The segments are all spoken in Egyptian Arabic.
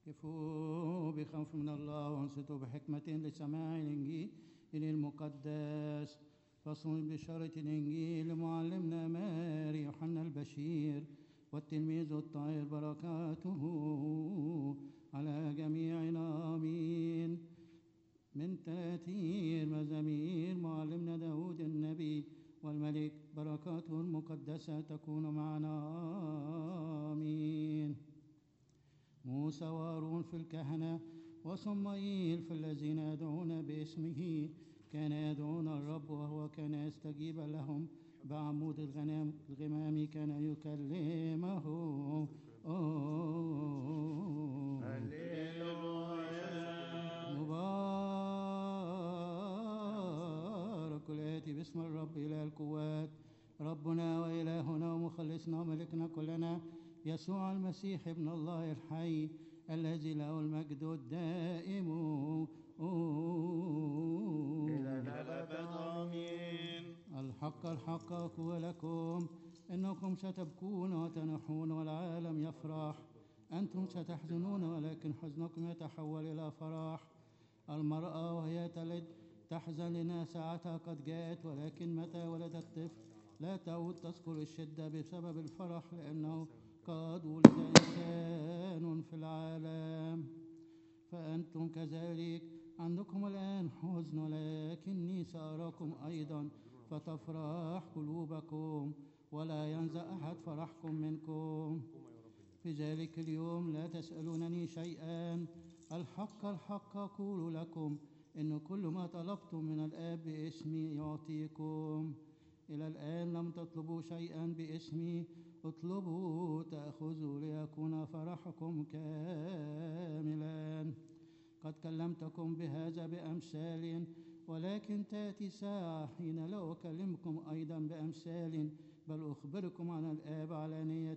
كفوا بخوف من الله وانصتوا بحكمة لسماع الإنجيل المقدس فصل بشارة الإنجيل لمعلمنا ماري يوحنا البشير والتلميذ الطاهر بركاته على جميعنا آمين من تأثير مزامير معلمنا داود النبي والملك بركاته المقدسة تكون معنا آمين موسى وهارون في الكهنة وصمائيل في الذين يدعون باسمه كان يدعون الرب وهو كان يستجيب لهم بعمود الغنام الغمام كان يكلمه مبارك الآتي باسم الرب إله القوات ربنا وإلهنا ومخلصنا وملكنا كلنا يسوع المسيح ابن الله الحي الذي له المجد الدائم إلى الأبد آمين الحق الحق أقول لكم إنكم ستبكون وتنحون والعالم يفرح أنتم ستحزنون ولكن حزنكم يتحول إلى فرح المرأة وهي تلد تحزن لأن ساعتها قد جاءت ولكن متى ولدت الطفل لا تعود تذكر الشدة بسبب الفرح لأنه قد ولد إنسان في العالم فأنتم كذلك عندكم الآن حزن ولكني سأراكم أيضا فتفرح قلوبكم ولا ينزع أحد فرحكم منكم في ذلك اليوم لا تسألونني شيئا الحق الحق أقول لكم إن كل ما طلبتم من الآب باسمي يعطيكم إلى الآن لم تطلبوا شيئا باسمي اطلبوا تأخذوا ليكون فرحكم كاملا قد كلمتكم بهذا بأمثال ولكن تأتي ساعة حين لا أكلمكم أيضا بأمثال بل أخبركم عن الآب علانية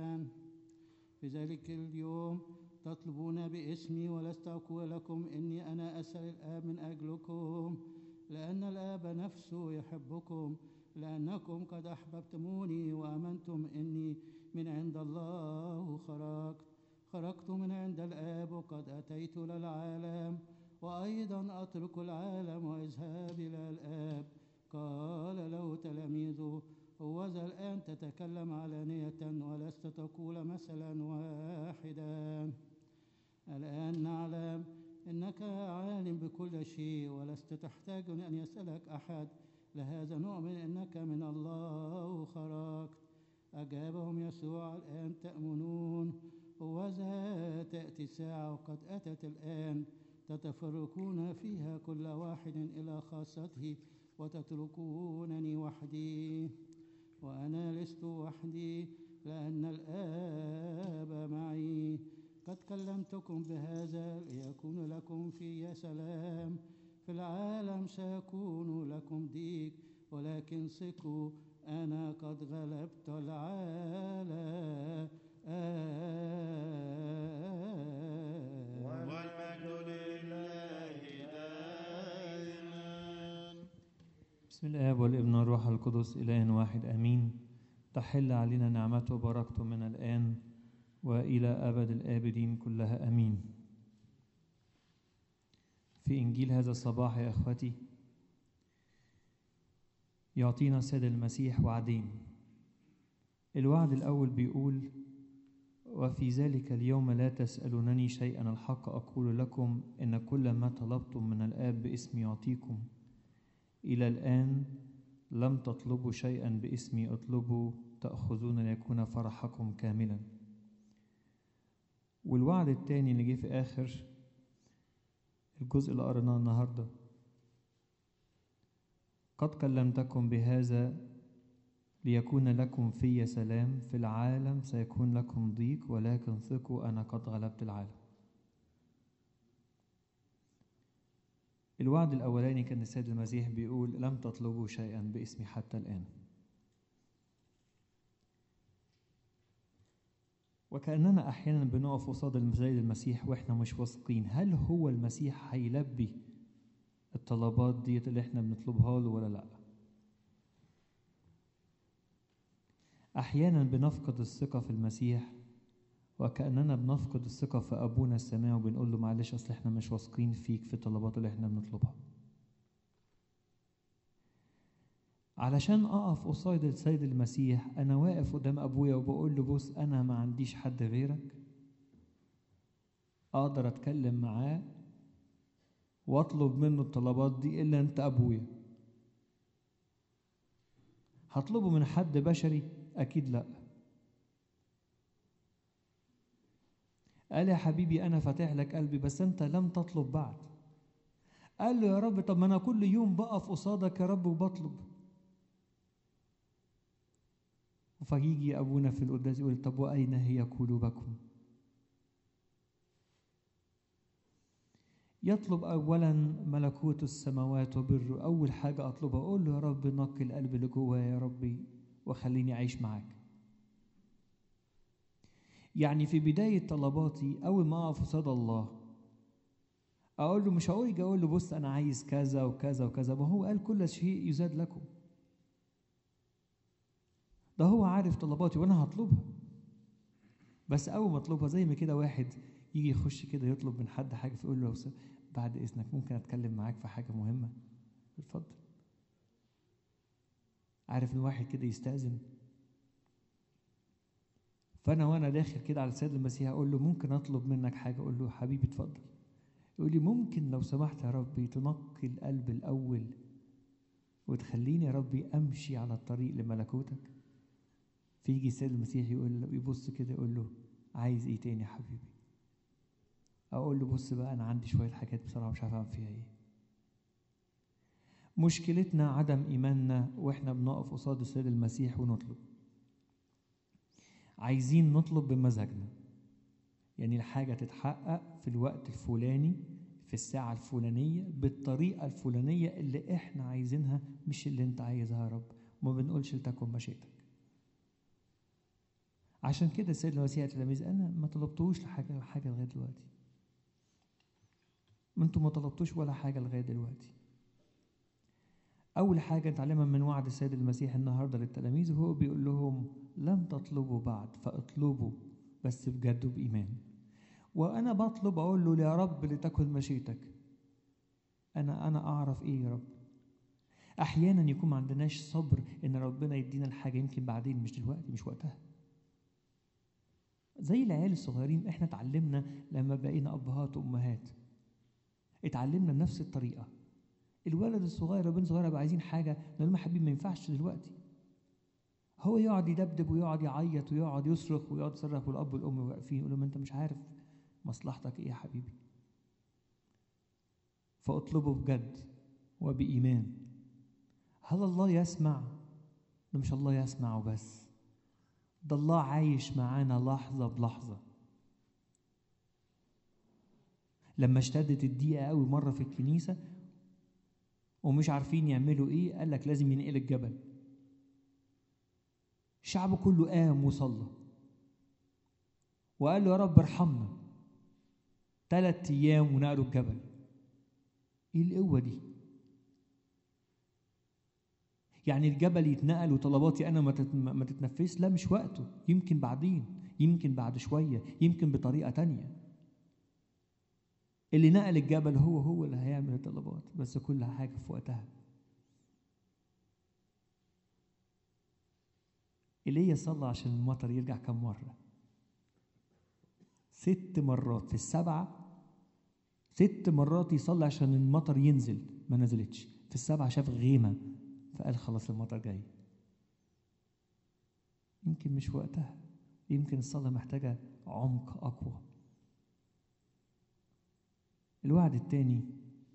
في ذلك اليوم تطلبون باسمي ولست أقول لكم إني أنا أسأل الآب من أجلكم لأن الآب نفسه يحبكم لأنكم قد أحببتموني وأمنتم إني من عند الله خرجت خرجت من عند الآب وقد أتيت إلى العالم وأيضا أترك العالم وأذهب إلى الآب قال له تلاميذه هوذا الآن تتكلم علانية ولست تقول مثلا واحدا الآن نعلم إنك عالم بكل شيء ولست تحتاج أن يسألك أحد لهذا نؤمن إنك من الله خرجت أجابهم يسوع الآن تأمنون وذا تأتي ساعة وقد أتت الآن تتفرقون فيها كل واحد إلى خاصته وتتركونني وحدي وأنا لست وحدي لأن الآب معي قد كلمتكم بهذا ليكون لكم في سلام في العالم سيكون لكم ضيق ولكن ثقوا أنا قد غلبت العالم والمجد لله دائما بسم الآب والابن والروح القدس إله واحد آمين تحل علينا نعمته وبركته من الآن وإلى أبد الآبدين كلها آمين في إنجيل هذا الصباح يا أخوتي يعطينا السيد المسيح وعدين الوعد الأول بيقول وفي ذلك اليوم لا تسألونني شيئا الحق أقول لكم إن كل ما طلبتم من الآب باسمي يعطيكم إلى الآن لم تطلبوا شيئا باسمي اطلبوا تأخذون ليكون فرحكم كاملا والوعد التاني اللي جه في آخر الجزء اللي قريناه النهارده قد كلمتكم بهذا ليكون لكم في سلام في العالم سيكون لكم ضيق ولكن ثقوا أنا قد غلبت العالم الوعد الأولاني كان السيد المسيح بيقول لم تطلبوا شيئا باسمي حتى الآن وكأننا أحيانا بنقف قصاد السيد المسيح وإحنا مش واثقين هل هو المسيح هيلبي الطلبات ديت اللي إحنا بنطلبها له ولا لأ أحيانا بنفقد الثقة في المسيح وكأننا بنفقد الثقة في أبونا السماوي وبنقول له معلش أصل إحنا مش واثقين فيك في الطلبات اللي إحنا بنطلبها علشان أقف قصاد السيد المسيح أنا واقف قدام أبويا وبقول له بص أنا ما عنديش حد غيرك أقدر أتكلم معاه وأطلب منه الطلبات دي إلا أنت أبويا هطلبه من حد بشري أكيد لأ قال يا حبيبي أنا فاتح لك قلبي بس أنت لم تطلب بعد قال له يا رب طب ما أنا كل يوم بقف قصادك يا رب وبطلب فيجي أبونا في القداس يقول طب وأين هي قلوبكم يطلب أولا ملكوت السماوات وبره أول حاجة أطلبها أقول له يا رب نقي القلب اللي جوايا يا ربي وخليني أعيش معاك يعني في بداية طلباتي أول ما أقف قصاد الله أقول له مش هقول يجي أقول له بص أنا عايز كذا وكذا وكذا ما هو قال كل شيء يزاد لكم ده هو عارف طلباتي وأنا هطلبها بس أول ما أطلبها زي ما كده واحد يجي يخش كده يطلب من حد حاجة فيقول له بعد إذنك ممكن أتكلم معاك في حاجة مهمة اتفضل عارف إن واحد كده يستأذن فانا وانا داخل كده على السيد المسيح اقول له ممكن اطلب منك حاجه اقول له حبيبي اتفضل يقول لي ممكن لو سمحت يا ربي تنقي القلب الاول وتخليني يا ربي امشي على الطريق لملكوتك فيجي السيد المسيح يقول له يبص كده يقول له عايز ايه تاني يا حبيبي اقول له بص بقى انا عندي شويه حاجات بصراحه مش عارف اعمل فيها ايه مشكلتنا عدم ايماننا واحنا بنقف قصاد السيد المسيح ونطلب عايزين نطلب بمزاجنا يعني الحاجة تتحقق في الوقت الفلاني في الساعة الفلانية بالطريقة الفلانية اللي احنا عايزينها مش اللي انت عايزها يا رب وما بنقولش لتكن مشيئتك عشان كده السيد المسيح التلاميذ انا ما طلبتوش لحاجة حاجة لغاية دلوقتي ما انتوا ما طلبتوش ولا حاجة لغاية دلوقتي أول حاجة نتعلمها من وعد السيد المسيح النهاردة للتلاميذ هو بيقول لهم لم تطلبوا بعد فاطلبوا بس بجد وبإيمان وأنا بطلب أقول له يا رب لتكن مشيتك أنا أنا أعرف إيه يا رب أحيانا يكون ما عندناش صبر إن ربنا يدينا الحاجة يمكن بعدين مش دلوقتي مش وقتها زي العيال الصغيرين احنا اتعلمنا لما بقينا أبهات وأمهات اتعلمنا بنفس الطريقة الولد الصغير والبنت الصغيره بقى عايزين حاجه نقول لهم يا حبيبي ما ينفعش دلوقتي هو يقعد يدبدب ويقعد يعيط ويقعد يصرخ ويقعد يصرخ والاب والام واقفين يقول لهم انت مش عارف مصلحتك ايه يا حبيبي فاطلبه بجد وبايمان هل الله يسمع ده مش الله يسمع وبس ده الله عايش معانا لحظه بلحظه لما اشتدت الدقيقه قوي مره في الكنيسه ومش عارفين يعملوا ايه قال لك لازم ينقل الجبل الشعب كله قام وصلى وقال له يا رب ارحمنا ثلاث ايام ونقلوا الجبل ايه القوه دي يعني الجبل يتنقل وطلباتي انا ما تتنفذش لا مش وقته يمكن بعدين يمكن بعد شويه يمكن بطريقه تانية اللي نقل الجبل هو هو اللي هيعمل الطلبات بس كل حاجة في وقتها ايليا صلى عشان المطر يرجع كم مرة ست مرات في السبعة ست مرات يصلي عشان المطر ينزل ما نزلتش في السبعة شاف غيمة فقال خلاص المطر جاي يمكن مش وقتها يمكن الصلاة محتاجة عمق أقوى الوعد التاني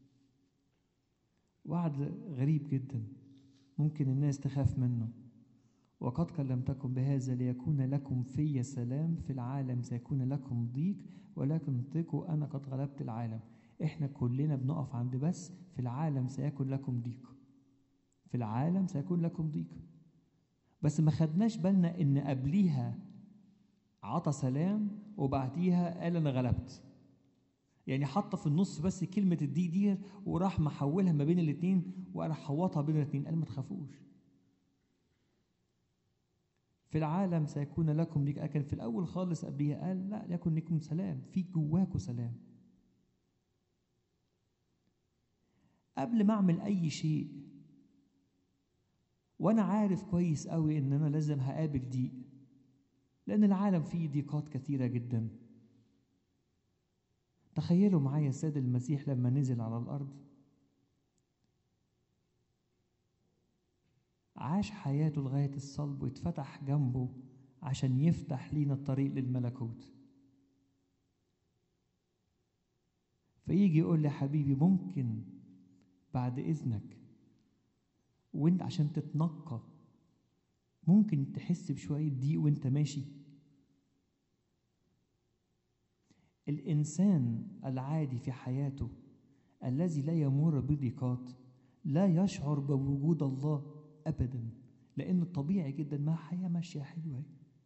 وعد غريب جدا ممكن الناس تخاف منه وقد كلمتكم بهذا ليكون لكم في سلام في العالم سيكون لكم ضيق ولكن ثقوا انا قد غلبت العالم احنا كلنا بنقف عند بس في العالم سيكون لكم ضيق في العالم سيكون لكم ضيق بس ما خدناش بالنا ان قبليها عطى سلام وبعديها قال انا غلبت يعني حاطه في النص بس كلمه الدي دي وراح محولها ما بين الاثنين وقال حوطها بين الاثنين قال ما تخافوش في العالم سيكون لكم لك لكن في الأول خالص قبليها قال لا يكن لكم سلام في جواكم سلام قبل ما أعمل أي شيء وأنا عارف كويس قوي إن أنا لازم هقابل ضيق لأن العالم فيه ضيقات كثيرة جدا تخيلوا معايا السيد المسيح لما نزل على الأرض عاش حياته لغاية الصلب واتفتح جنبه عشان يفتح لينا الطريق للملكوت فيجي يقول لي حبيبي ممكن بعد إذنك وانت عشان تتنقى ممكن تحس بشوية ضيق وانت ماشي الإنسان العادي في حياته الذي لا يمر بضيقات لا يشعر بوجود الله ابدا لان الطبيعي جدا ما حياه ماشيه حلوه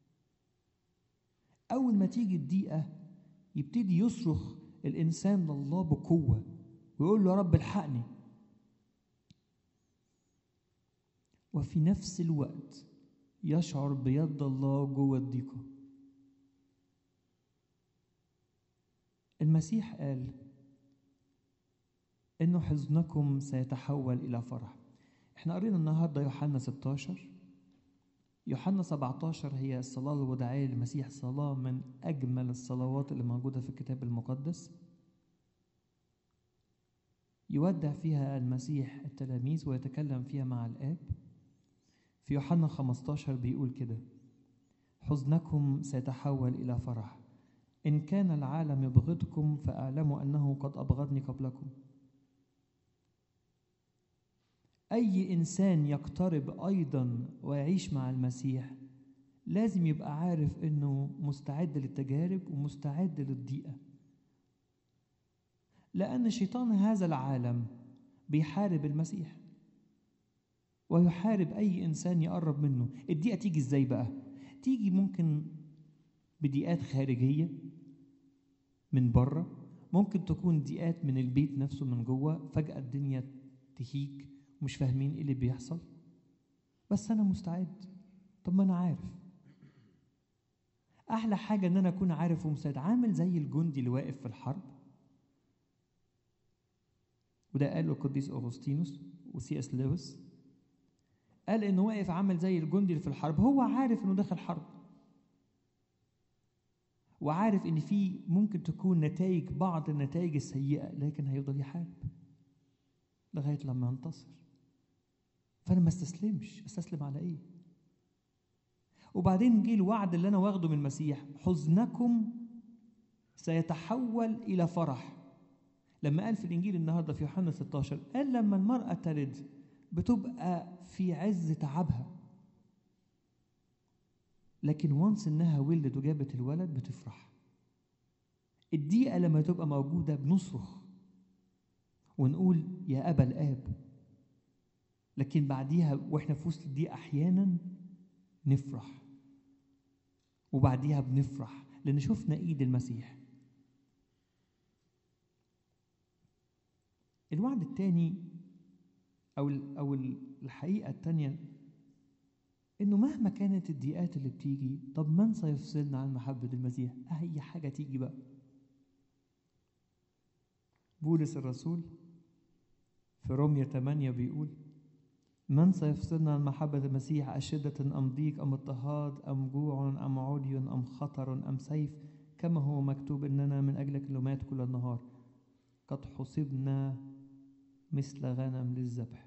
اول ما تيجي الضيقه يبتدي يصرخ الانسان لله بقوه ويقول له يا رب الحقني وفي نفس الوقت يشعر بيد الله جوه الضيقه المسيح قال انه حزنكم سيتحول الى فرح احنا قرينا النهارده يوحنا 16 يوحنا 17 هي الصلاة الوداعية للمسيح صلاة من أجمل الصلوات اللي موجودة في الكتاب المقدس يودع فيها المسيح التلاميذ ويتكلم فيها مع الآب في يوحنا 15 بيقول كده حزنكم سيتحول إلى فرح إن كان العالم يبغضكم فاعلموا أنه قد أبغضني قبلكم أي إنسان يقترب أيضا ويعيش مع المسيح لازم يبقى عارف إنه مستعد للتجارب ومستعد للضيقة لأن شيطان هذا العالم بيحارب المسيح ويحارب أي إنسان يقرب منه الضيقة تيجي إزاي بقى؟ تيجي ممكن بضيقات خارجية من بره ممكن تكون ضيقات من البيت نفسه من جوه فجأة الدنيا تهيج مش فاهمين ايه اللي بيحصل بس انا مستعد طب ما انا عارف احلى حاجه ان انا اكون عارف ومستعد عامل زي الجندي اللي واقف في الحرب وده قاله القديس اغسطينوس وسي اس لويس قال انه واقف عامل زي الجندي اللي في الحرب هو عارف انه داخل حرب وعارف ان في ممكن تكون نتائج بعض النتائج السيئه لكن هيفضل يحارب لغايه لما ينتصر فانا ما استسلمش استسلم على ايه وبعدين جه الوعد اللي انا واخده من المسيح حزنكم سيتحول الى فرح لما قال في الانجيل النهارده في يوحنا 16 قال لما المراه تلد بتبقى في عز تعبها لكن وانس انها ولدت وجابت الولد بتفرح الدقيقه لما تبقى موجوده بنصرخ ونقول يا ابا الاب لكن بعديها واحنا في وسط الدقيقه احيانا نفرح وبعديها بنفرح لان شفنا ايد المسيح الوعد الثاني او او الحقيقه الثانيه انه مهما كانت الضيقات اللي بتيجي طب من سيفصلنا عن محبه المسيح اي حاجه تيجي بقى بولس الرسول في رومية 8 بيقول من سيفصلنا عن محبة المسيح أشدة أم ضيق أم اضطهاد أم جوع أم عري أم خطر أم سيف كما هو مكتوب إننا من أجلك نمات كل النهار قد حسبنا مثل غنم للذبح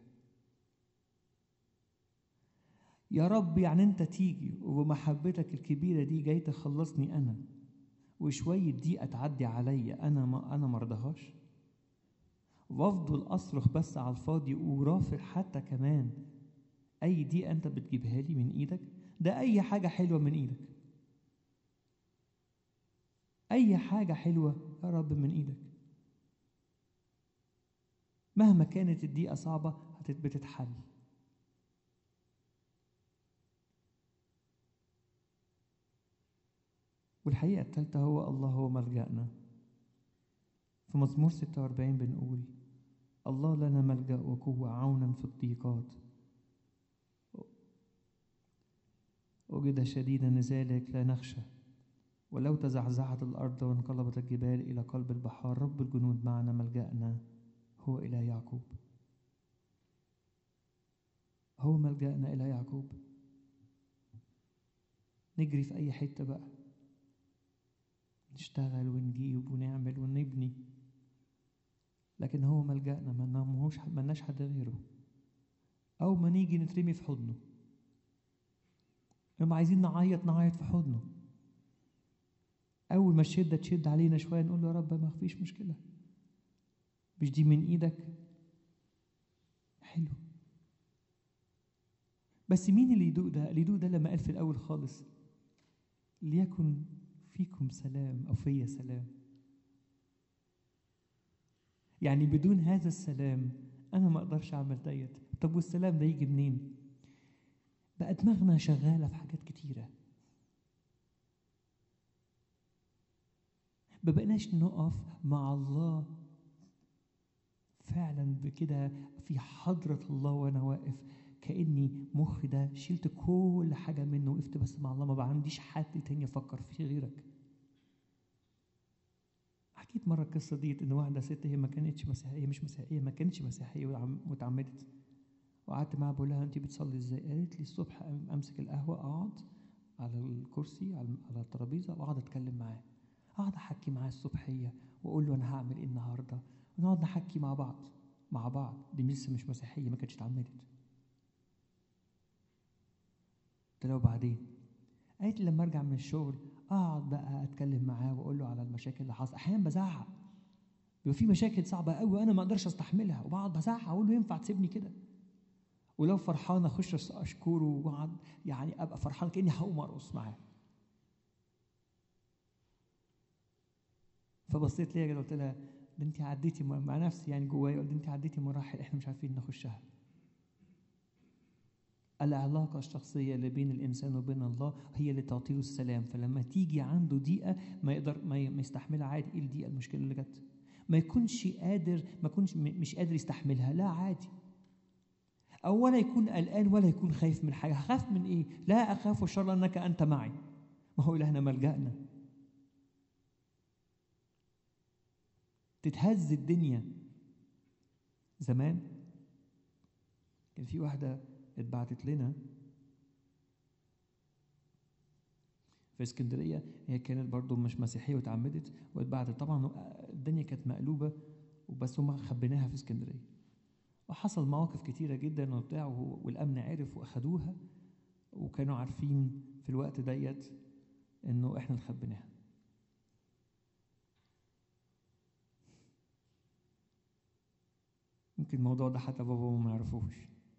يا رب يعني انت تيجي وبمحبتك الكبيره دي جاي تخلصني انا وشويه دي تعدي عليا انا ما انا مرضهاش وافضل اصرخ بس على الفاضي ورافع حتى كمان اي دي انت بتجيبها لي من ايدك ده اي حاجه حلوه من ايدك اي حاجه حلوه يا رب من ايدك مهما كانت الدقيقه صعبه بتتحل والحقيقة الثالثة هو الله هو ملجأنا في مزمور 46 بنقول الله لنا ملجأ وقوة عونا في الضيقات وجد شديدا لذلك لا نخشى ولو تزعزعت الأرض وانقلبت الجبال إلى قلب البحار رب الجنود معنا ملجأنا هو إله يعقوب هو ملجأنا إلى يعقوب نجري في أي حتة بقى نشتغل ونجيب ونعمل ونبني لكن هو ملجأنا ما نامهوش ملناش حد غيره أو ما نيجي نترمي في حضنه لما عايزين نعيط نعيط في حضنه أول ما الشدة تشد علينا شوية نقول له يا رب ما فيش مشكلة مش دي من إيدك حلو بس مين اللي يدوق ده؟ اللي يدوق ده لما قال في الأول خالص ليكن فيكم سلام أو فيا سلام يعني بدون هذا السلام أنا ما أقدرش أعمل ديت طب والسلام ده يجي منين؟ بقى دماغنا شغالة في حاجات كتيرة ما بقناش نقف مع الله فعلا بكده في حضرة الله وأنا واقف كأني مخي ده شلت كل حاجة منه وقفت بس مع الله ما بقى عنديش حد تاني أفكر فيه غيرك حكيت مرة القصة ديت إن واحدة ست هي ما كانتش مسيحية مش مسيحية ما كانتش مسيحية واتعمدت وقعدت معاها بقول لها أنت بتصلي إزاي؟ قالت لي الصبح أمسك القهوة أقعد على الكرسي على الترابيزة وأقعد أتكلم معاه أقعد أحكي معاه الصبحية وأقول له أنا هعمل إيه النهاردة ونقعد نحكي مع بعض مع بعض دي لسه مش مسيحية ما كانتش اتعمدت قلت له بعدين قالت لي لما ارجع من الشغل اقعد بقى اتكلم معاه واقول له على المشاكل اللي حصلت احيانا بزعق بيبقى في مشاكل صعبه قوي وانا ما اقدرش استحملها وبقعد بزعق اقول له ينفع تسيبني كده ولو فرحان اخش اشكره واقعد يعني ابقى فرحان كاني هقوم ارقص معاه فبصيت ليا كده قلت لها ده انت عديتي مع نفسي يعني جوايا قلت انت عديتي مراحل احنا مش عارفين نخشها العلاقة الشخصية اللي بين الإنسان وبين الله هي اللي تعطيه السلام فلما تيجي عنده ضيقة ما يقدر ما يستحملها عادي إيه الضيقة المشكلة اللي جت ما يكونش قادر ما يكونش مش قادر يستحملها لا عادي أو ولا يكون قلقان ولا يكون خايف من حاجة خاف من إيه لا أخاف الشر أنك أنت معي ما هو إلهنا ملجأنا تتهز الدنيا زمان كان في واحدة اتبعتت لنا في اسكندرية هي كانت برضو مش مسيحية واتعمدت واتبعتت طبعا الدنيا كانت مقلوبة وبس هم خبيناها في اسكندرية وحصل مواقف كتيرة جدا وبتاع والأمن عرف وأخدوها وكانوا عارفين في الوقت ديت إنه إحنا اللي خبيناها يمكن الموضوع ده حتى بابا ما يعرفوش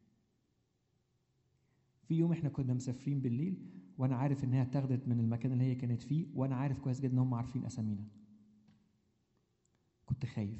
في يوم احنا كنا مسافرين بالليل وانا عارف ان هي اتاخدت من المكان اللي هي كانت فيه وانا عارف كويس جدا ان هم عارفين اسامينا كنت خايف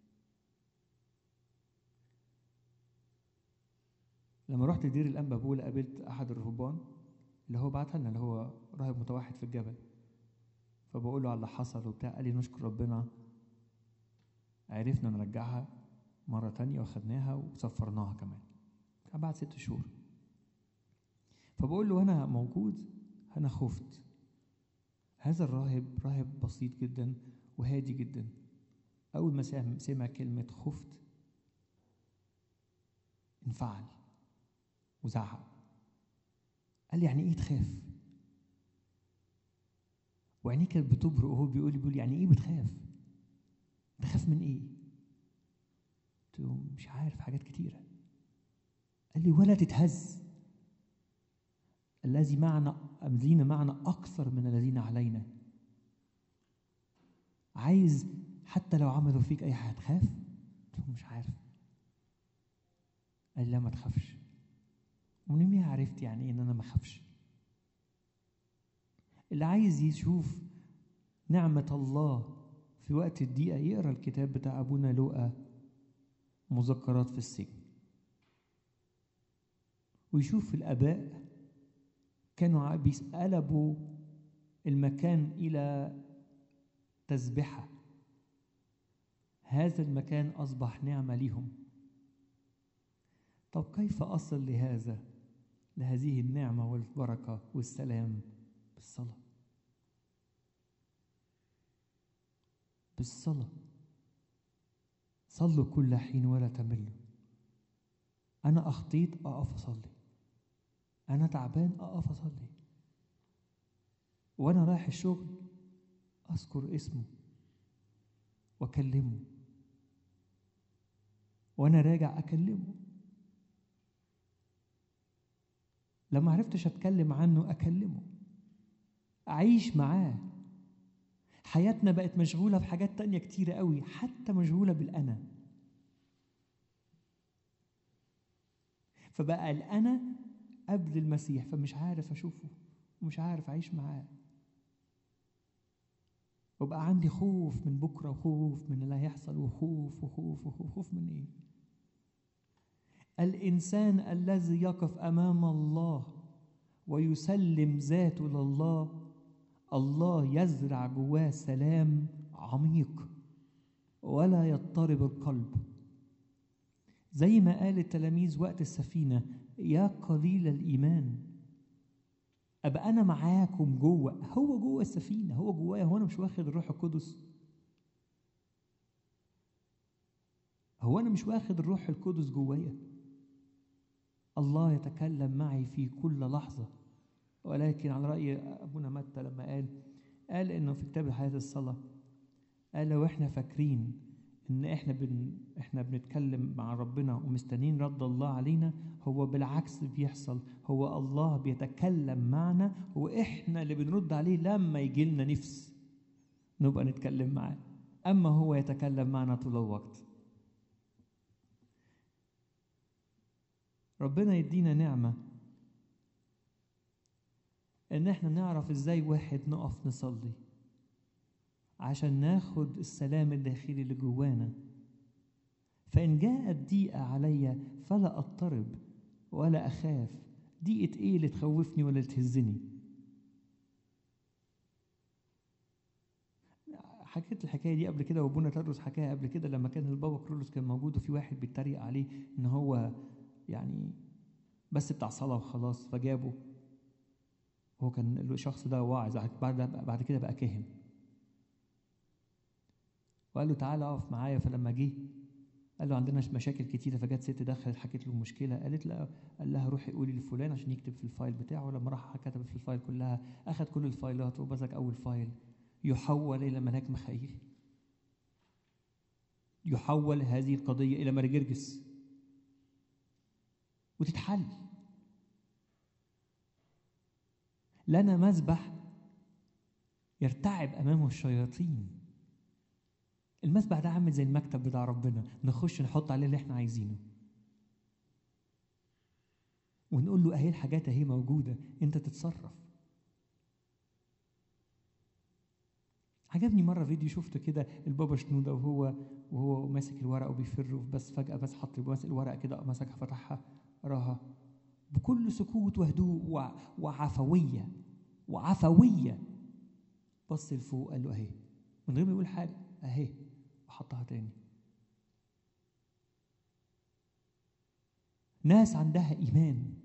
لما رحت دير الانبا بولا قابلت احد الرهبان اللي هو بعتها لنا اللي هو راهب متوحد في الجبل فبقول له على اللي حصل وبتاع قال لي نشكر ربنا عرفنا نرجعها مرة تانية واخدناها وسفرناها كمان كان بعد ست شهور فبقول له أنا موجود أنا خفت هذا الراهب راهب بسيط جدا وهادي جدا أول ما سمع كلمة خفت انفعل وزعق قال لي يعني ايه تخاف وعينيه كانت بتبرق وهو بيقول لي بيقول يعني ايه بتخاف تخاف من ايه قلت له مش عارف حاجات كتيره قال لي ولا تتهز الذي معنا الذين معنا اكثر من الذين علينا عايز حتى لو عملوا فيك اي حاجه تخاف قلت له مش عارف قال لا ما تخافش ومن يومها عرفت يعني ايه ان انا ما اخافش اللي عايز يشوف نعمة الله في وقت الضيقة يقرا الكتاب بتاع أبونا لوقا مذكرات في السجن ويشوف الآباء كانوا بيقلبوا المكان إلى تسبحة هذا المكان أصبح نعمة لهم طب كيف أصل لهذا لهذه النعمة والبركة والسلام بالصلاة بالصلاة صلوا كل حين ولا تملوا أنا أخطيت أقف أصلي أنا تعبان أقف أصلي وأنا رايح الشغل أذكر اسمه وأكلمه وأنا راجع أكلمه لما عرفتش أتكلم عنه أكلمه أعيش معاه حياتنا بقت مشغولة بحاجات تانية كتيرة قوي حتى مشغولة بالأنا فبقى الأنا قبل المسيح فمش عارف أشوفه ومش عارف أعيش معاه وبقى عندي خوف من بكرة وخوف من اللي هيحصل وخوف وخوف وخوف خوف من إيه الإنسان الذي يقف أمام الله ويسلم ذاته لله الله يزرع جواه سلام عميق ولا يضطرب القلب زي ما قال التلاميذ وقت السفينة يا قليل الإيمان أبقى أنا معاكم جوه هو جوه السفينة هو جوايا هو أنا مش واخد الروح القدس هو أنا مش واخد الروح القدس جوايا الله يتكلم معي في كل لحظة ولكن على رأي أبونا متى لما قال قال إنه في كتاب حياة الصلاة قال لو إحنا فاكرين إن إحنا بن إحنا بنتكلم مع ربنا ومستنيين رد الله علينا هو بالعكس بيحصل هو الله بيتكلم معنا وإحنا اللي بنرد عليه لما يجي لنا نفس نبقى نتكلم معاه أما هو يتكلم معنا طول الوقت ربنا يدينا نعمة إن إحنا نعرف إزاي واحد نقف نصلي عشان ناخد السلام الداخلي اللي جوانا فإن جاءت ضيقة عليا فلا أضطرب ولا أخاف ضيقة إيه اللي تخوفني ولا تهزني حكيت الحكايه دي قبل كده وابونا تدرس حكاها قبل كده لما كان البابا كرولوس كان موجود وفي واحد بيتريق عليه ان هو يعني بس بتاع صلاه وخلاص فجابه هو كان الشخص ده واعظ بعد بعد كده بقى كاهن وقال له تعالى اقف معايا فلما جه قال له عندنا مشاكل كتيره فجت ست دخلت حكت له المشكله قالت له قال لها روحي قولي لفلان عشان يكتب في الفايل بتاعه لما راح كتب في الفايل كلها اخذ كل الفايلات ومسك اول فايل يحول الى ملاك مخايل يحول هذه القضيه الى مرجرجس وتتحل لنا مذبح يرتعب امامه الشياطين المسبح ده عامل زي المكتب بتاع ربنا نخش نحط عليه اللي احنا عايزينه ونقول له اهي الحاجات اهي موجوده انت تتصرف عجبني مره فيديو شفته كده البابا شنوده وهو وهو ماسك الورق وبيفر بس فجاه بس حط ماسك الورق كده مسكها فتحها قراها بكل سكوت وهدوء وعفويه وعفويه بص لفوق قال له اهي من غير ما يقول حاجه اهي وحطها تاني ناس عندها ايمان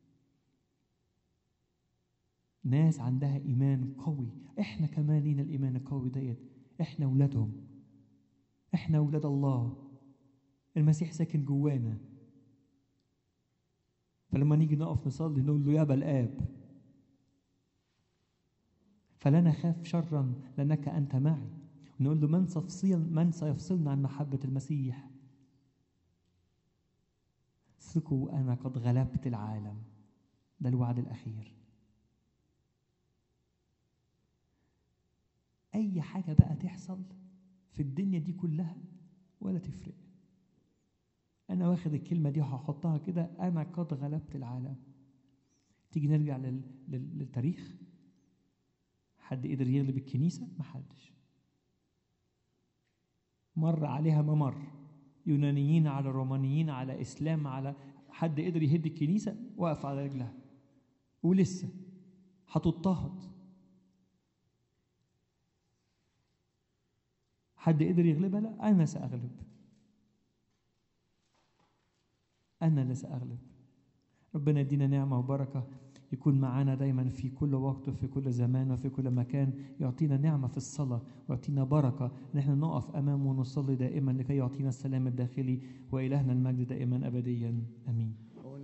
ناس عندها ايمان قوي احنا كمان لينا الايمان القوي ديت احنا ولادهم احنا ولاد الله المسيح ساكن جوانا فلما نيجي نقف نصلي نقول له يا الاب فلا نخاف شرا لانك انت معي نقول له من سيفصل من سيفصلنا عن محبة المسيح ثقوا أنا قد غلبت العالم ده الوعد الأخير أي حاجة بقى تحصل في الدنيا دي كلها ولا تفرق أنا واخد الكلمة دي وهحطها كده أنا قد غلبت العالم تيجي نرجع لل... لل... للتاريخ حد قدر يغلب الكنيسة؟ محدش مر عليها ما مر يونانيين على رومانيين على اسلام على حد قدر يهد الكنيسه واقف على رجلها ولسه هتضطهد حد قدر يغلبها لا انا ساغلب انا اللي ساغلب ربنا يدينا نعمة وبركة يكون معانا دايما في كل وقت وفي كل زمان وفي كل مكان يعطينا نعمة في الصلاة ويعطينا بركة ان احنا نقف امامه ونصلي دائما لكي يعطينا السلام الداخلي والهنا المجد دائما ابديا امين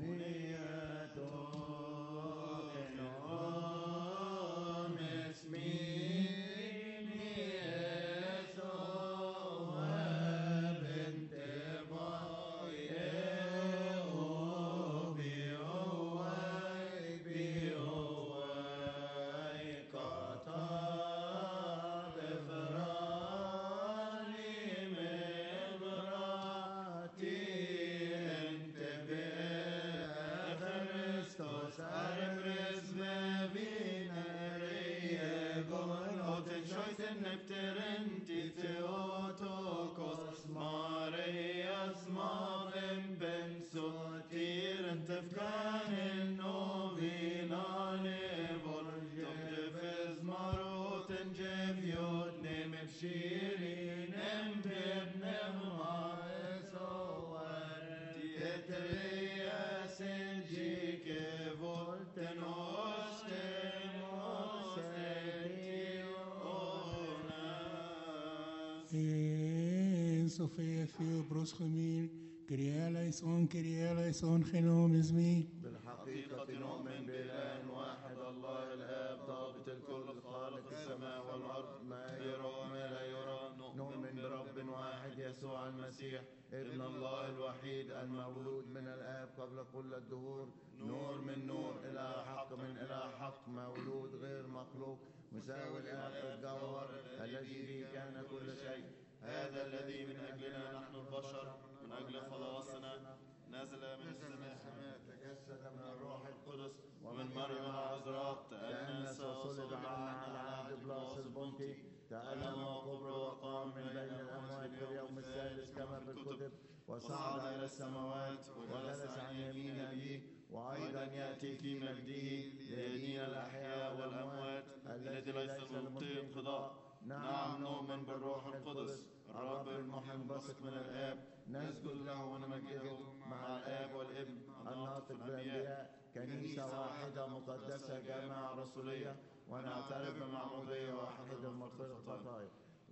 Sofia Theo Broschemir, Kyrie eleison, Kyrie eleison, Chenom Izmi. بالحقيقة نؤمن بإله واحد الله الآب ضابط الكل خالق السماء والأرض ما يرى وما لا يرى نؤمن برب واحد يسوع المسيح ابن الله الوحيد المولود من الآب قبل كل الدهور نور من نور إلى حق من إلى حق مولود غير مخلوق مساوي الآب في الجوهر الذي به كان كل شيء هذا الذي من أجلنا نحن البشر من أجل خلاصنا نزل من السماء تجسد من الروح القدس ومن مريم العذراء تأنس وصلب عنا على عهد بلاس البنطي تألم وقبر وقام من بين الأموات في اليوم الثالث كما في الكتب وصعد إلى السماوات وجلس عن يمين أبيه وأيضا يأتي في مجده ليدين الأحياء والأموات الذي ليس لملقي انقضاء نعم نؤمن بالروح القدس الرب المحيي المنبثق من الآب نسجد له ونمجده مع الآب والابن الناطق بالأنبياء كنيسة واحدة مقدسة جامعة رسولية ونعترف بمعمودية واحدة لمغفرة الخطايا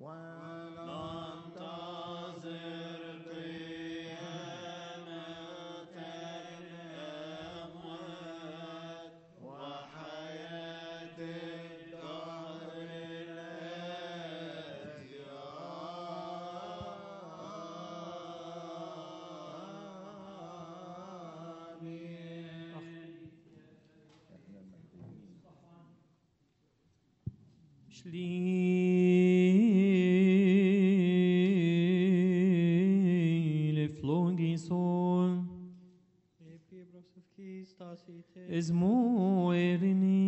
وننتظر قيامة الأموات وحياة الدهر الآتية Schlile flogison Epi brosov Christos ite. Esmo erini